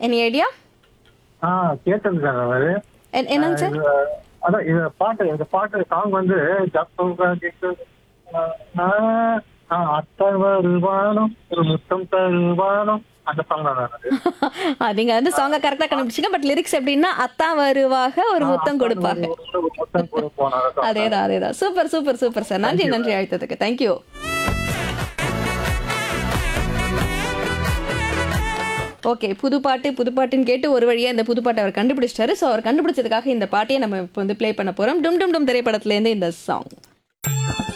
Any idea ஆ கேட்டது sir அவரு என்னங்க சார் இது, அதான் இது பாட்டு இந்த பாட்டு சாங் வந்து ஜப்பங்க கேக்கு, ஆ, ஆ, அத்தை வருவானோ ஒரு முத்தம் தருவானோ அந்த சாங் தான் அது. நீங்க வந்து சாங்க கரெக்டா கண்டுபிடிச்சிங்க பட் லிரிக்ஸ் எப்படின்னா அத்தா வருவாக ஒரு முத்தம் கொடுப்பாங்க ஒரு முத்தம் கொடுப்போம் அந்த song. அதேதான் அதேதான் சூப்பர் சூப்பர் சூப்பர் சார் நன்றி நன்றி அழைத்ததுக்கு தேங்க்யூ ஓகே புது பாட்டு புது பாட்டுன்னு கேட்டு ஒரு வழியா இந்த புது பாட்டை அவர் கண்டுபிடிச்சிட்டாரு ஸோ அவர் கண்டுபிடிச்சதுக்காக இந்த பாட்டையே நம்ம இப்போ வந்து ப்ளே பண்ண போறோம் டும் டும் டும் திரைப்படத்துல இருந்து இந்த சாங்